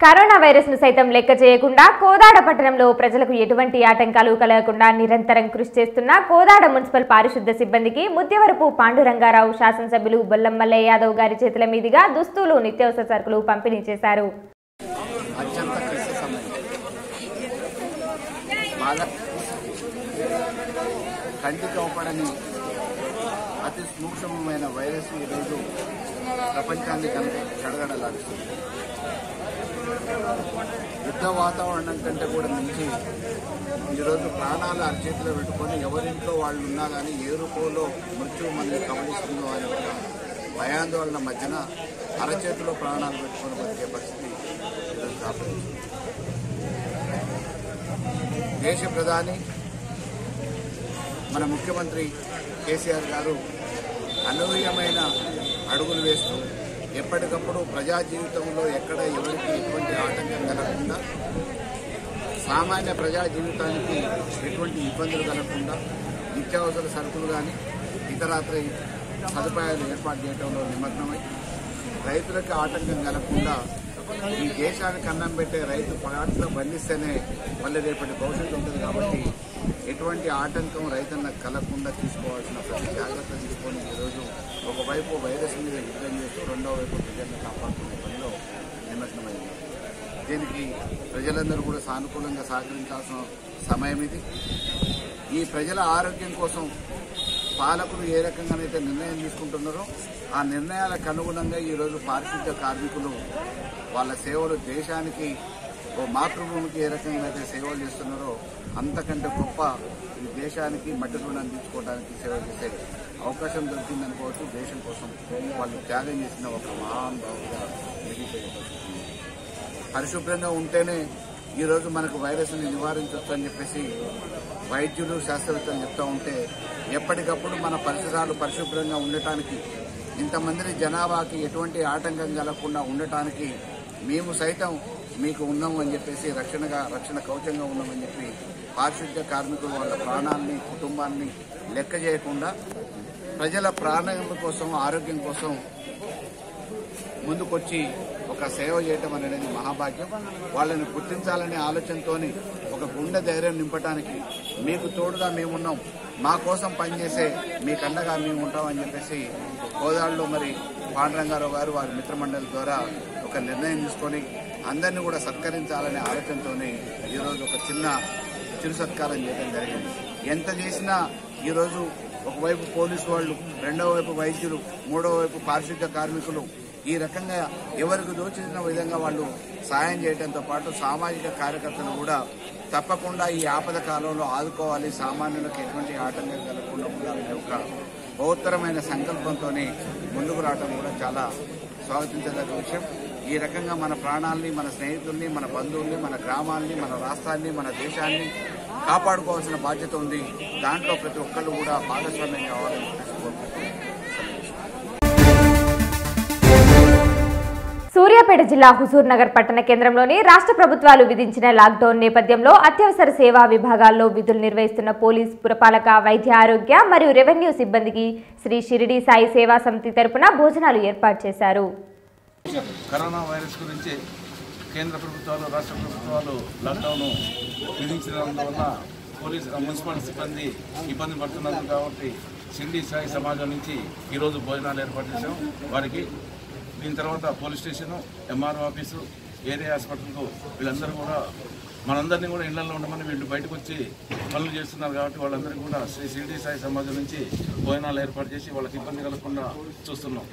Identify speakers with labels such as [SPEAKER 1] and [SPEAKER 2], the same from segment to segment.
[SPEAKER 1] Corona virus ను సైతం లెక్క చేయకుండా కోదాడ పట్టణంలో ప్రజలకు ఎటువంటి ఆటంకాలు కలగకుండా నిరంతరం కృషి చేస్తున్న కోదాడ మున్సిపల్ పారిశుద్ధ సిబ్బందికి ముత్యవరపు పాండురంగారావు శాసనసభ్యులు బొల్లం మల్లయ్య యాదవ్ గారి చేతుల మీదుగా దుస్తులు నిత్యావసర సరుకులు పంపిణీ చేశారు
[SPEAKER 2] అత్యంత క్లిష్ట సమయం బాగా కంటికి అవపడని అతి సూక్ష్మమైన వైరస్ ఈరోజు ప్రపంచాన్ని కనుక కడగడలాడుతుంది యుద్ధ వాతావరణం కంటే కూడా మించి ఈరోజు ప్రాణాలు అరచేతిలో పెట్టుకొని ఎవరింట్లో వాళ్ళు ఉన్నా కానీ ఏ రూపంలో మృత్యువు మనల్ని కబలిస్తుందో అనే ఒక భయాందోళన మధ్యన అరచేతిలో ప్రాణాలు పెట్టుకొని బతికే పరిస్థితి ఈరోజు దాపరించింది దేశ ప్రధాని మన ముఖ్యమంత్రి కేసీఆర్ గారు అనూహ్యమైన అడుగులు వేస్తూ ఎప్పటికప్పుడు ప్రజా జీవితంలో ఎక్కడ ఎవరికి ఎటువంటి ఆటంకం కలగకుండా సామాన్య ప్రజా జీవితానికి ఎటువంటి ఇబ్బందులు కలగకుండా నిత్యావసర సరుకులు కానీ ఇతరాత్ర సదుపాయాలు ఏర్పాటు చేయడంలో నిమగ్నమై రైతులకు ఆటంకం కలగకుండా ఈ దేశానికి అన్నం పెట్టే రైతు పాటలో బంధిస్తేనే మళ్ళీ రేపటి భవిష్యత్తు ఉంటుంది కాబట్టి ఎటువంటి ఆటంకం రైతన్నకు కలగకుండా తీసుకోవాల్సిన ప్రతి జాగ్రత్త తీసుకొని ఈరోజు ఒకవైపు వైరస్ మీద యుద్ధం చేస్తూ రెండో వైపు ప్రజలను కాపాడుకునే పనిలో నిమగ్నమైంది దీనికి ప్రజలందరూ కూడా సానుకూలంగా సహకరించాల్సిన సమయం ఇది ఈ ప్రజల ఆరోగ్యం కోసం పాలకులు ఏ రకంగానైతే నిర్ణయం తీసుకుంటున్నారో ఆ నిర్ణయాలకు అనుగుణంగా ఈరోజు పారిశుద్ధ్య కార్మికులు వాళ్ళ సేవలు దేశానికి ఓ మాతృభూమికి ఏ రకంగా అయితే సేవలు చేస్తున్నారో అంతకంటే గొప్ప ఈ దేశానికి మట్టి రుణం తీర్చుకోవడానికి సేవ చేసే అవకాశం దొరికిందనుకోవచ్చు దేశం కోసం వాళ్ళు త్యాగం చేసిన ఒక మహానుభావుగా మిగిలిపోయే పరిస్థితి ఉంది. పరిశుభ్రంగా ఉంటేనే ఈరోజు మనకు వైరస్ని నివారించవచ్చు అని చెప్పేసి వైద్యులు శాస్త్రవేత్తలు చెప్తా ఉంటే ఎప్పటికప్పుడు మన పరిసరాలు పరిశుభ్రంగా ఉండటానికి ఇంతమంది జనాభాకి ఎటువంటి ఆటంకం కలగకుండా ఉండటానికి మేము సైతం మీకు ఉన్నాం అని చెప్పేసి రక్షణగా రక్షణ కవచంగా ఉన్నామని చెప్పి పారిశుద్ధ్య కార్మికులు వాళ్ళ ప్రాణాన్ని కుటుంబాన్ని లెక్క చేయకుండా ప్రజల ప్రాణాల కోసం ఆరోగ్యం కోసం ముందుకొచ్చి ఒక సేవ చేయటం అనేది మహాభాగ్యం వాళ్ళని గుర్తించాలనే ఆలోచనతోని ఒక గుండె ధైర్యం నింపడానికి మీకు తోడుగా మేమున్నాం మా కోసం పనిచేసే మీ కండగా మేము ఉంటామని చెప్పేసి గోదావరిలో మరి పాండురంగారావు గారు వారి మిత్రమండలి ద్వారా ఒక నిర్ణయం తీసుకొని అందరినీ కూడా సత్కరించాలనే ఆలోచనతోని ఈరోజు ఒక చిన్న చిరు సత్కారం చేయడం జరిగింది ఎంత చేసినా ఈరోజు ఒకవైపు పోలీసు వాళ్ళు రెండవ వైపు వైద్యులు మూడవ వైపు పారిశుద్ధ్య కార్మికులు ఈ రకంగా ఎవరికి దోచిన విధంగా వాళ్ళు సాయం చేయడంతో పాటు సామాజిక కార్యకర్తలు కూడా తప్పకుండా ఈ ఆపద కాలంలో ఆదుకోవాలి సామాన్యులకు ఎటువంటి ఆటంకం కలగకుండా ఉండాలనే ఒక బహుత్తరమైన సంకల్పంతో ముందుకు రావడం కూడా చాలా స్వాగతించదగ్గ విషయం ఈ రకంగా మన ప్రాణాల్ని మన స్నేహితుల్ని మన బంధువుల్ని మన గ్రామాల్ని మన రాష్ట్రాన్ని మన దేశాన్ని కాపాడుకోవాల్సిన బాధ్యత ఉంది దాంట్లో ప్రతి ఒక్కళ్ళు కూడా భాగస్వామ్యం కావాలని చెప్పేసి కోరుకుంటున్నాను
[SPEAKER 1] సూర్యాపేట జిల్లా హుజూర్ నగర్ పట్టణ కేంద్రంలోని రాష్ట్ర ప్రభుత్వాలు విధించిన లాక్డౌన్ నేపథ్యంలో అత్యవసర సేవా విభాగాల్లో విధులు నిర్వహిస్తున్న పోలీస్ పురపాలక వైద్య ఆరోగ్య మరియు రెవెన్యూ సిబ్బందికి శ్రీ షిరిడి సాయి సేవా సమితి తరపున భోజనాలు ఏర్పాటు చేశారు
[SPEAKER 3] కరోనా వైరస్ గురించి కేంద్ర ప్రభుత్వాలు రాష్ట్ర ప్రభుత్వాలు లాక్డౌన్ విధించినందువల్ల పోలీస్ మున్సిపల్ సిబ్బంది ఇబ్బంది పడుతున్నారు కాబట్టి షిండి సాయి సమాజం నుంచి ఈరోజు భోజనాలు ఏర్పాటు చేశాం వారికి దీని తర్వాత police station MRO office area హాస్పిటల్కు వీళ్ళందరూ కూడా మనందరినీ కూడా ఇళ్లలో ఉండమని వీళ్ళు బయటకు వచ్చి పనులు చేస్తున్నారు కాబట్టి వాళ్ళందరికీ కూడా శ్రీ షిరిడి సాయి సమాజం నుంచి భోజనాలు ఏర్పాటు చేసి వాళ్ళకి ఇబ్బంది కలగకుండా చూస్తున్నాం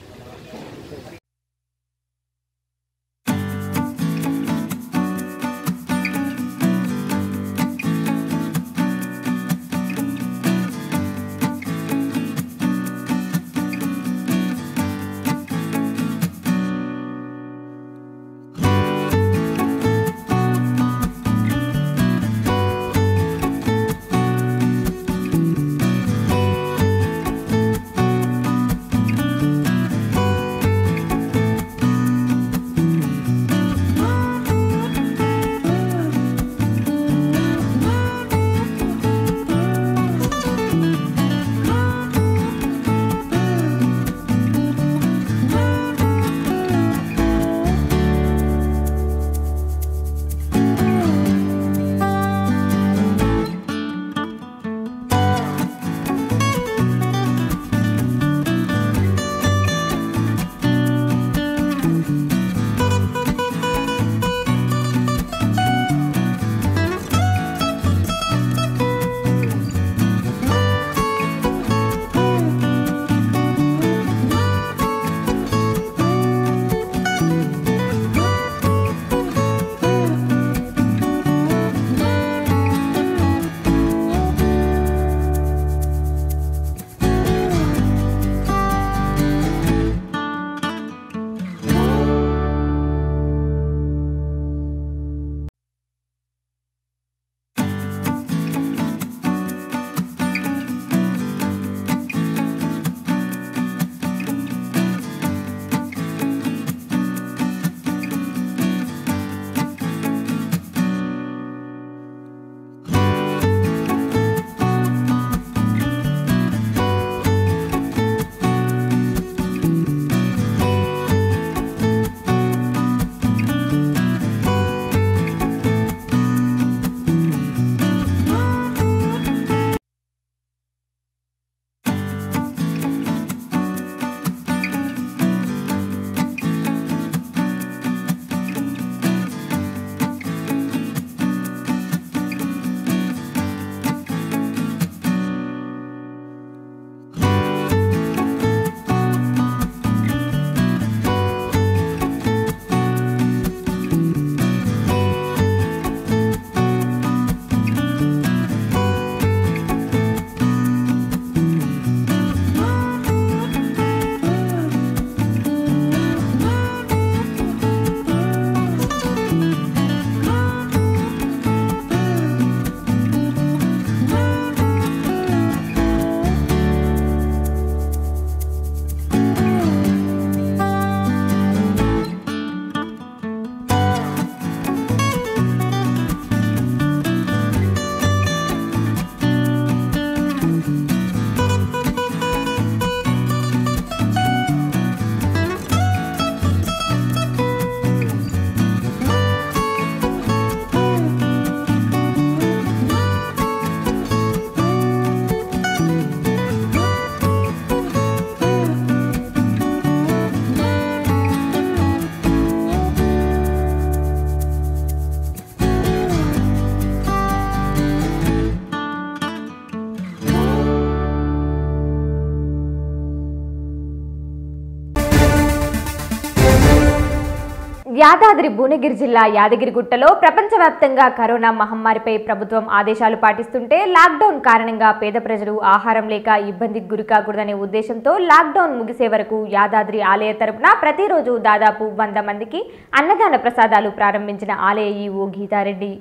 [SPEAKER 1] యాదాద్రి భువనగిరి జిల్లా యాదగిరిగుట్టలో ప్రపంచవ్యాప్తంగా కరోనా మహమ్మారిపై ప్రభుత్వం ఆదేశాలు పాటిస్తుంటే లాక్డౌన్ కారణంగా పేద ప్రజలు ఆహారం లేక ఇబ్బందికి గురికాకూడదనే ఉద్దేశంతో లాక్డౌన్ ముగిసే వరకు యాదాద్రి ఆలయ తరపున ప్రతిరోజు దాదాపు వంద మందికి అన్నదాన ప్రసాదాలు ప్రారంభించిన ఆలయ ఈవో గీతారెడ్డి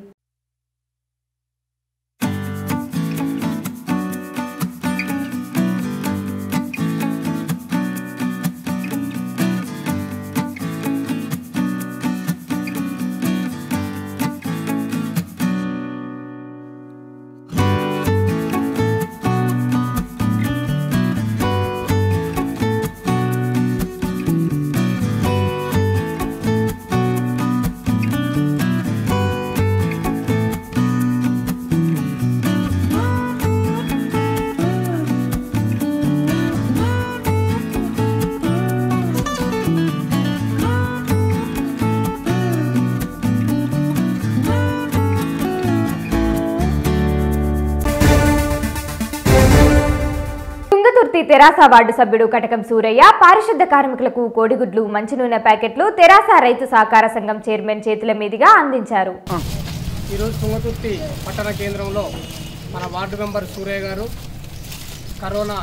[SPEAKER 1] తుంగతుర్తి తెరాస వార్డు సభ్యుడు కటకం సూరయ్య పారిశుద్ధ కార్మికులకు కోడిగుడ్లు మంచి నూనె ప్యాకెట్లు తెరాస రైతు సహకార సంఘం చైర్మన్ చేతుల మీదుగా అందించారు
[SPEAKER 4] ఈరోజు తుంగతుర్తి పట్టణ కేంద్రంలో మన వార్డు మెంబర్ సూర్య గారు కరోనా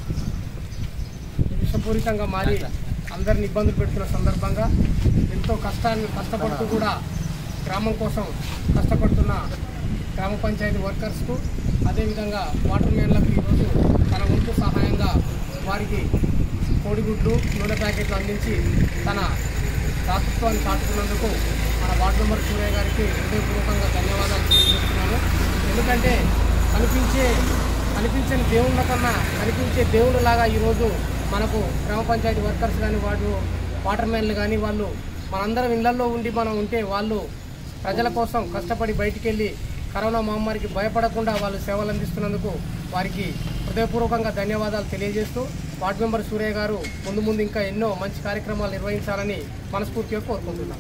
[SPEAKER 4] విషపూరితంగా మారి అందరిని ఇబ్బందులు పెడుతున్న సందర్భంగా ఎంతో కష్టాన్ని కష్టపడుతూ కూడా గ్రామం కోసం కష్టపడుతున్న గ్రామ పంచాయతీ వర్కర్స్కు అదేవిధంగా వాటర్ మ్యాన్లకు ఈరోజు తన వంతు సహాయంగా వారికి కోడిగుడ్లు నూనె ప్యాకెట్లు అందించి తన దాతృత్వాన్ని చాటుకున్నందుకు మన వార్డు మెంబర్ సూర్య గారికి హృదయపూర్వకంగా ధన్యవాదాలు తెలియజేస్తున్నాను ఎందుకంటే కనిపించే కనిపించని దేవుళ్ళ కన్నా కనిపించే దేవుళ్ళలాగా ఈరోజు మనకు గ్రామ పంచాయతీ వర్కర్స్ కానీ వాడు వాటర్ మ్యాన్లు కానీ వాళ్ళు మనందరం ఇళ్లలో ఉండి మనం ఉంటే వాళ్ళు ప్రజల కోసం కష్టపడి బయటికి వెళ్ళి కరోనా మహమ్మారికి భయపడకుండా వాళ్ళు సేవలు అందిస్తున్నందుకు వారికి హృదయపూర్వకంగా ధన్యవాదాలు తెలియజేస్తూ వార్డు మెంబర్ సూర్య గారు ముందు ముందు ఇంకా ఎన్నో మంచి కార్యక్రమాలు నిర్వహించాలని మనస్ఫూర్తిగా కోరుకుంటున్నాను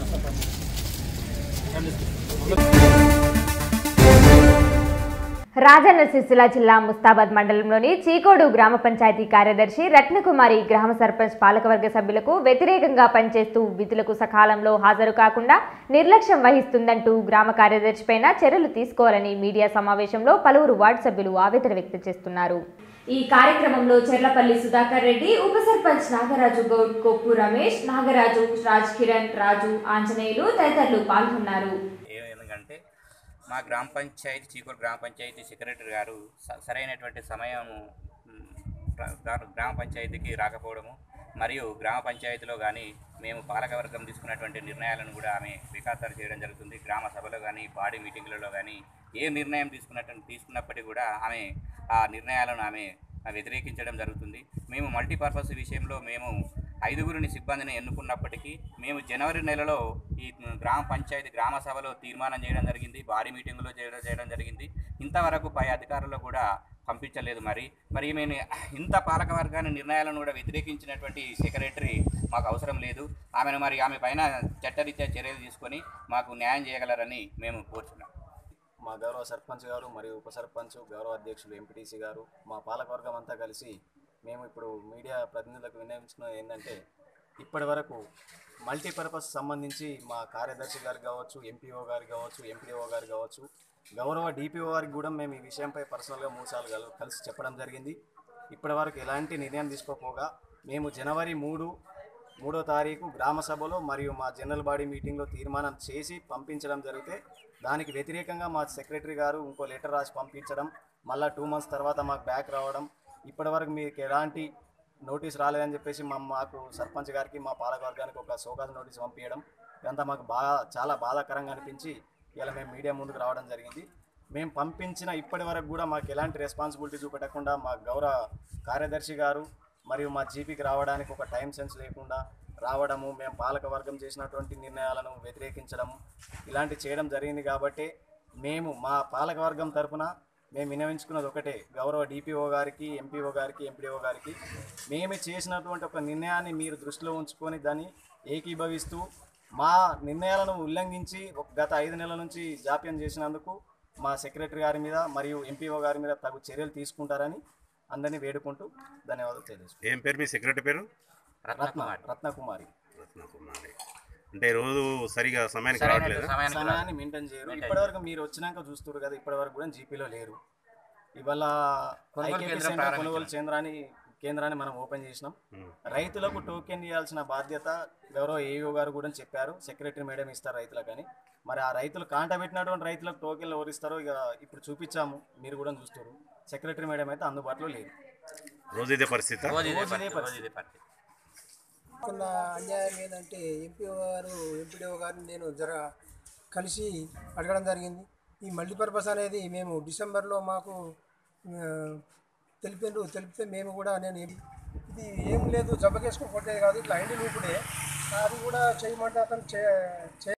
[SPEAKER 1] రాజన్న సిరిసిల్ల జిల్లా ముస్తాబాద్ మండలంలోని చీకోడు గ్రామ పంచాయతీ కార్యదర్శి రత్నకుమారి గ్రామ సర్పంచ్ పాలకవర్గ సభ్యులకు వ్యతిరేకంగా పనిచేస్తూ విధులకు సకాలంలో హాజరు కాకుండా నిర్లక్ష్యం వహిస్తుందంటూ గ్రామ కార్యదర్శిపైన చర్యలు తీసుకోవాలని మీడియా సమావేశంలో పలువురు వార్డు సభ్యులు ఆవేదన వ్యక్తం చేస్తున్నారు ఈ కార్యక్రమంలో చెర్లపల్లి సుధాకర్ రెడ్డి ఉప సర్పంచ్ నాగరాజు గౌడ్ కొప్పు రమేష్ నాగరాజు రాజ్ కిరణ్ రాజు ఆంజనేయులు తదితరులు పాల్గొన్నారు
[SPEAKER 5] ఎందుకంటే మా గ్రామ పంచాయతీ చీకూరు గ్రామ పంచాయతీ సెక్రటరీ గారు స- సరైనటువంటి సమయం మ్, గ్రా- గ్రా- గ్రామ పంచాయతీకి రాకపోవడము మరియు గ్రామ పంచాయతీలో కానీ మేము పాలకవర్గం తీసుకున్నటువంటి నిర్ణయాలను కూడా ఆమె వికాసాలు చేయడం జరుగుతుంది గ్రామ సభలో కానీ బాడీ మీటింగ్లలో కానీ ఏ నిర్ణయం తీసుకున్నట్టు తీసుకున్నప్పటికీ కూడా ఆమె ఆ నిర్ణయాలను ఆమె వ్యతిరేకించడం జరుగుతుంది మేము మల్టీపర్పస్ విషయంలో మేము ఐదుగురిని సిబ్బందిని ఎన్నుకున్నప్పటికీ మేము జనవరి నెలలో ఈ గ్రామ పంచాయతీ గ్రామ సభలో తీర్మానం చేయడం జరిగింది బాడీ మీటింగులో చేయడం చేయడం జరిగింది ఇంతవరకు పై అధికారులు కూడా పంపించలేదు మరి మరి మేము ఇంత పాలక వర్గాన్ని నిర్ణయాలను కూడా వ్యతిరేకించినటువంటి సెక్రటరీ మాకు అవసరం లేదు ఆమెను మరి ఆమె పైన చట్టరీత్యా చర్యలు తీసుకొని మాకు న్యాయం చేయగలరని మేము కోరుచున్నాం
[SPEAKER 6] మా గౌరవ సర్పంచ్ గారు మరియు ఉప సర్పంచ్ గౌరవ అధ్యక్షులు ఎంపీటీసీ గారు మా పాలకవర్గం అంతా కలిసి మేము ఇప్పుడు మీడియా ప్రతినిధులకు విన్నవించుకున్నది ఏంటంటే ఇప్పటి వరకు మల్టీపర్పస్ సంబంధించి మా కార్యదర్శి గారు కావచ్చు ఎంపీఓ గారు కావచ్చు ఎంపీఓ గారు కావచ్చు గౌరవ డిపిఓ గారికి కూడా మేము ఈ విషయంపై పర్సనల్గా మూడుసార్లు కల- కలిసి చెప్పడం జరిగింది ఇప్పటి వరకు ఎలాంటి నిర్ణయం తీసుకోపోగా మేము జనవరి మూడు మూడో తారీఖు గ్రామ సభలో మరియు మా జనరల్ బాడీ మీటింగ్లో తీర్మానం చేసి పంపించడం జరిగితే దానికి వ్యతిరేకంగా మా సెక్రటరీ గారు ఇంకో లెటర్ రాసి పంపించడం మళ్ళీ టూ మంత్స్ తర్వాత మాకు బ్యాక్ రావడం ఇప్పటివరకు మీకు ఎలాంటి నోటీస్ రాలేదని చెప్పేసి మా మాకు సర్పంచ్ గారికి మా పాలకవర్గానికి ఒక సోకాస్ నోటీస్ పంపించడం ఇదంతా మాకు బాగా చాలా బాధాకరంగా అనిపించి ఇలా మేము మీడియా ముందుకు రావడం జరిగింది మేము పంపించిన ఇప్పటి వరకు కూడా మాకు ఎలాంటి రెస్పాన్సిబిలిటీ చూపెట్టకుండా మా గౌరవ కార్యదర్శి గారు మరియు మా జీపీకి రావడానికి ఒక టైం సెన్స్ లేకుండా రావడము మేము పాలక వర్గం చేసినటువంటి నిర్ణయాలను వ్యతిరేకించడం ఇలాంటి చేయడం జరిగింది కాబట్టి మేము మా పాలక వర్గం తరపున మేము వినవించుకున్నది ఒకటే గౌరవ డిపిఓ గారికి ఎంపీఓ గారికి ఎంపీడీఓ గారికి మేము చేసినటువంటి ఒక నిర్ణయాన్ని మీరు దృష్టిలో ఉంచుకొని దాన్ని ఏకీభవిస్తూ మా నిర్ణయాలను ఉల్లంఘించి ఒక గత ఐదు నెలల నుంచి జాప్యం చేసినందుకు మా సెక్రటరీ గారి మీద మరియు ఎంపీఓ గారి మీద తగు చర్యలు తీసుకుంటారని అందరినీ వేడుకుంటూ ధన్యవాదాలు తెలియజేస్తున్నాను
[SPEAKER 7] ఏం పేరు మీ సెక్రటరీ పేరు
[SPEAKER 6] రత్న రత్నకుమారి
[SPEAKER 7] రత్నకుమారి అంటే రోజు సరిగా సమయానికి
[SPEAKER 5] సరైన
[SPEAKER 7] రావట్లేదు
[SPEAKER 5] సమయానికి రాదు.
[SPEAKER 6] సమయాన్ని మెయింటైన్ చేయరు ఇప్పటివరకు మీరు వచ్చినాక చూస్తారు కదా ఇప్పటివరకు కూడా జీపీలో లేరు ఇవాళ
[SPEAKER 5] కొనుగోలు
[SPEAKER 6] IKP
[SPEAKER 5] కేంద్రం
[SPEAKER 6] సెంటర్
[SPEAKER 5] ప్రారంభించాం.
[SPEAKER 6] కొనుగోలు కేంద్రాన్ని కేంద్రాన్ని మనం ఓపెన్ చేసినాం
[SPEAKER 7] ఉమ్.
[SPEAKER 6] రైతులకు టోకెన్ ఇవ్వాల్సిన బాధ్యత గౌరవ ఏఈఓ గారు కూడా చెప్పారు సెక్రటరీ మేడం ఇస్తారు రైతులకు అని మరి ఆ రైతులు కాంట పెట్టినటువంటి రైతులకు టోకెన్లు ఎవరు ఇస్తారో ఇక ఇప్పుడు చూపించాము మీరు కూడా చూస్తారు సెక్రటరీ మేడం అయితే అందుబాటులో లేదు
[SPEAKER 7] రోజు ఇదే పరిస్థితి
[SPEAKER 5] రోజు ఇదే
[SPEAKER 6] రోజు ఇదే
[SPEAKER 5] పరిస్థితి, రోజు ఇదే పరిస్థితి
[SPEAKER 8] కొన్న అన్యాయం ఏంటంటే ఎంపీఓ గారు ఎంపీడీఓ గారిని నేను జర కలిసి అడగడం జరిగింది ఈ మల్టీపర్పస్ అనేది మేము డిసెంబర్లో మాకు ఆ, తెలిపారు తెలిపితే మేము కూడా నేను ఇది ఏం లేదు జబ్బకేసుకొని కొట్టేది కాదు ఇట్లా ఐడి లూపుడే అది కూడా చేయమంటే అతను చే చే